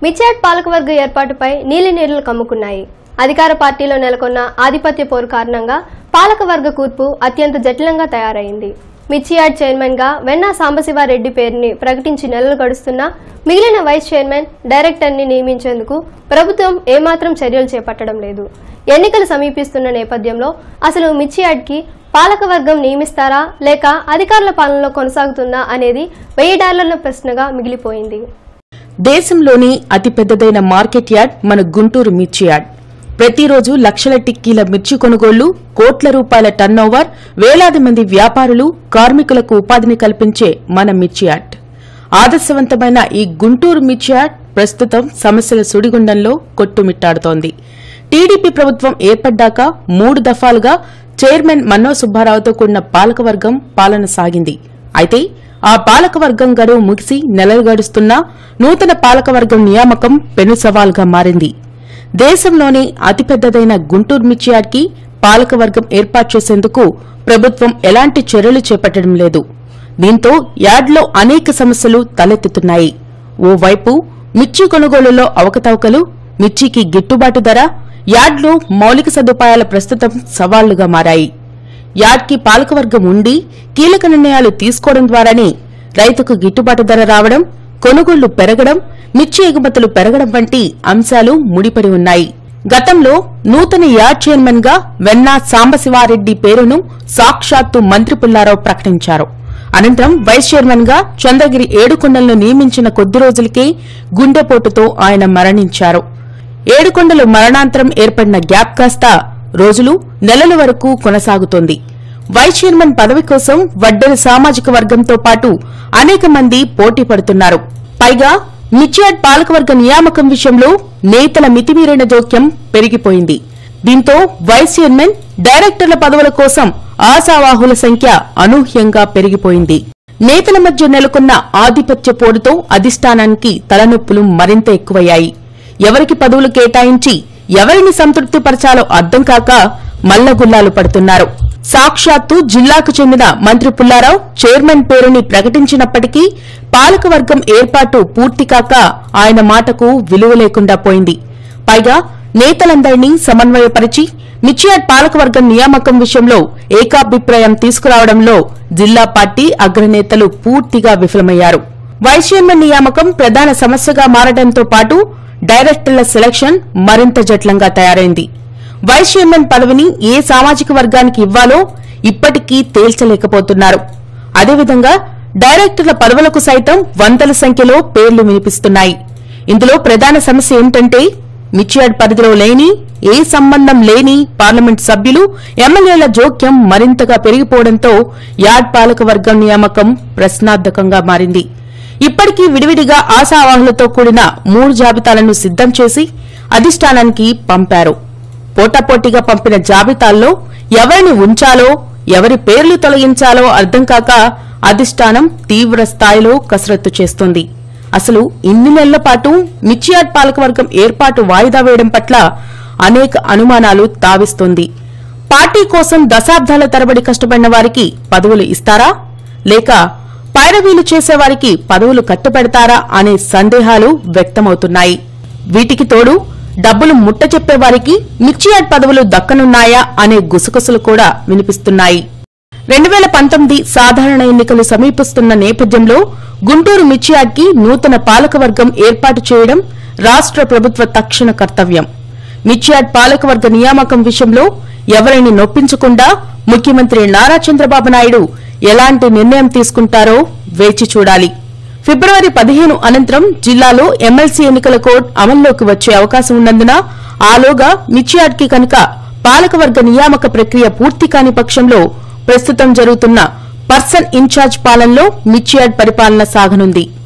మిర్చియాడ్ పాలకవర్గ ఏర్పాటుపై నీలి నీరులు కమ్ముకున్నాయి అధికార పార్టీలో నెలకొన్న ఆధిపత్య పోరు కారణంగా పాలకవర్గ కూర్పు అత్యంత జటిలంగా తయారైంది మిర్చియాడ్ చైర్మన్ గా వెన్నా సాంబశివారెడ్డి పేరుని ప్రకటించి నెలలు గడుస్తున్నా మిగిలిన వైస్ చైర్మన్ డైరెక్టర్ని నియమించేందుకు ప్రభుత్వం ఏమాత్రం చర్యలు చేపట్టడం లేదు ఎన్నికలు సమీపిస్తున్న నేపథ్యంలో అసలు మిర్చియాడ్కి పాలకవర్గం నియమిస్తారా లేక అధికారుల పాలనలో కొనసాగుతుందా అనేది వెయ్యి డాలర్ల ప్రశ్నగా మిగిలిపోయింది దేశంలోని అతిపెద్దదైన మార్కెట్ యార్డ్ మన గుంటూరు మిర్చి యార్డ్ ప్రతిరోజు లక్షల టిక్కీల మిర్చి కొనుగోళ్లు కోట్ల రూపాయల టర్నోవర్ వేలాది మంది వ్యాపారులు కార్మికులకు ఉపాధిని కల్పించే మన మిర్చి యార్డ్ ఆదర్శవంతమైన ఈ గుంటూరు మిర్చి యార్డ్ ప్రస్తుతం సమస్యల సుడిగుండంలో కొట్టుమిట్టాడుతోంది టీడీపీ ప్రభుత్వం ఏర్పడ్డాక మూడు దఫాలుగా చైర్మన్ మన్నో సుబ్బారావుతో కూడిన పాలకవర్గం పాలన సాగింది అయితే ఆ పాలకవర్గం గడువు ముగిసి నెలలు గడుస్తున్నా నూతన పాలకవర్గం నియామకం పెను సవాల్గా మారింది దేశంలోనే అతిపెద్దదైన గుంటూరు మిర్చియాడ్కి పాలకవర్గం ఏర్పాటు చేసేందుకు ప్రభుత్వం ఎలాంటి చర్యలు చేపట్టడం లేదు దీంతో యార్డ్లో అనేక సమస్యలు తలెత్తుతున్నాయి ఓవైపు మిర్చి కొనుగోలులో అవకతవకలు మిర్చికి గిట్టుబాటు ధర యార్డ్లో మౌలిక సదుపాయాల ప్రస్తుతం సవాళ్లుగా మారాయి యార్డ్కి పాలకవర్గం ఉండి కీలక నిర్ణయాలు తీసుకోవడం ద్వారానే రైతుకు గిట్టుబాటు ధర రావడం కొనుగోళ్లు పెరగడం మిర్చి ఎగుమతులు పెరగడం వంటి అంశాలు ముడిపడి ఉన్నాయి గతంలో నూతన యార్డ్ చైర్మన్ గా వెన్నా సాంబశివారెడ్డి పేరును సాక్షాత్తు మంత్రి పుల్లారావు ప్రకటించారు అనంతరం వైస్ చైర్మన్ గా చంద్రగిరి ఏడుకొండలను నియమించిన కొద్ది రోజులకే గుండెపోటుతో ఆయన మరణించారు ఏడుకొండలు మరణాంతరం ఏర్పడిన గ్యాప్ కాస్త రోజులు నెలల వరకు కొనసాగుతోంది వైస్ చైర్మన్ పదవి కోసం వడ్డెల సామాజిక వర్గంతో పాటు అనేక మంది పోటీ పడుతున్నారు పైగా మిర్చియాడ్ పాలకవర్గ నియామకం విషయంలో నేతల మితిమీరిన జోక్యం పెరిగిపోయింది దీంతో వైస్ చైర్మన్ డైరెక్టర్ల పదవుల కోసం ఆశావాహుల సంఖ్య అనూహ్యంగా పెరిగిపోయింది నేతల మధ్య నెలకొన్న ఆధిపత్య పోరుతో అధిష్టానానికి తలనొప్పులు మరింత ఎక్కువయ్యాయి ఎవరికి పదవులు కేటాయించి ఎవరిని సంతృప్తిపరచాలో అర్థం కాక మల్లగుల్లాలు పడుతున్నారు సాక్షాత్తు జిల్లాకు చెందిన మంత్రి పుల్లారావు చైర్మన్ పేరుని ప్రకటించినప్పటికీ పాలకవర్గం ఏర్పాటు పూర్తి కాక ఆయన మాటకు విలువ లేకుండా పోయింది పైగా నేతలందరినీ సమన్వయపరిచి మిర్చియాడ్ పాలకవర్గం నియామకం విషయంలో ఏకాభిప్రాయం తీసుకురావడంలో జిల్లా పార్టీ అగ్రనేతలు పూర్తిగా విఫలమయ్యారు వైస్ చైర్మన్ నియామకం ప్రధాన సమస్యగా మారడంతో పాటు డైరెక్టర్ల సెలక్షన్ మరింత జట్లంగా తయారైంది వైస్ చైర్మన్ పదవిని ఏ సామాజిక వర్గానికి ఇవ్వాలో ఇప్పటికీ తేల్చలేకపోతున్నారు అదేవిధంగా డైరెక్టర్ల పదవులకు సైతం వందల సంఖ్యలో పేర్లు వినిపిస్తున్నాయి ఇందులో ప్రధాన సమస్య ఏమిటంటే మిర్చియాడ్ పరిధిలో లేని ఏ సంబంధం లేని పార్లమెంట్ సభ్యులు ఎమ్మెల్యేల జోక్యం మరింతగా పెరిగిపోవడంతో యార్డ్ పాలక వర్గం నియామకం ప్రశ్నార్థకంగా మారింది ఇప్పటికీ విడివిడిగా ఆశావాహులతో కూడిన మూడు జాబితాలను సిద్దం చేసి అధిష్టానానికి పంపారు పోటాపోటీగా పంపిన జాబితాల్లో ఎవరిని ఉంచాలో ఎవరి పేర్లు తొలగించాలో అర్థం కాక అధిష్టానం తీవ్ర స్థాయిలో కసరత్తు చేస్తోంది అసలు ఇన్ని నెలల పాటు మిర్చియాడ్ పాలకవర్గం ఏర్పాటు వాయిదా వేయడం పట్ల అనేక అనుమానాలు తావిస్తోంది పార్టీ కోసం దశాబ్దాల తరబడి కష్టపడిన వారికి పదవులు ఇస్తారా లేక పైరవీలు చేసేవారికి పదవులు కట్టుపెడతారా అనే సందేహాలు వ్యక్తమవుతున్నాయి వీటికి తోడు డబ్బులు ముట్ట చెప్పేవారికి మిర్చియాడ్ పదవులు దక్కనున్నాయా అనే గుసగుసలు కూడా వినిపిస్తున్నాయి రెండు వేల పంతొమ్మిది సాధారణ ఎన్నికలు సమీపిస్తున్న నేపథ్యంలో గుంటూరు మిర్చియాడ్కి నూతన పాలకవర్గం ఏర్పాటు చేయడం రాష్ట్ర ప్రభుత్వ తక్షణ కర్తవ్యం మిర్చియాడ్ పాలకవర్గ నియామకం విషయంలో ఎవరిని నొప్పించకుండా ముఖ్యమంత్రి నారా చంద్రబాబు నాయుడు ఎలాంటి నిర్ణయం తీసుకుంటారో వేచి చూడాలి ఫిబ్రవరి పదిహేను అనంతరం జిల్లాలో ఎమ్మెల్సీ ఎన్నికల కోడ్ అమల్లోకి వచ్చే అవకాశం ఉన్నందున ఆలోగా మిర్చియాడ్కి కనుక పాలకవర్గ నియామక ప్రక్రియ పూర్తి కాని పక్షంలో ప్రస్తుతం జరుగుతున్న పర్సన్ ఇన్ఛార్జ్ పాలనలో మిర్చియాడ్ పరిపాలన సాగనుంది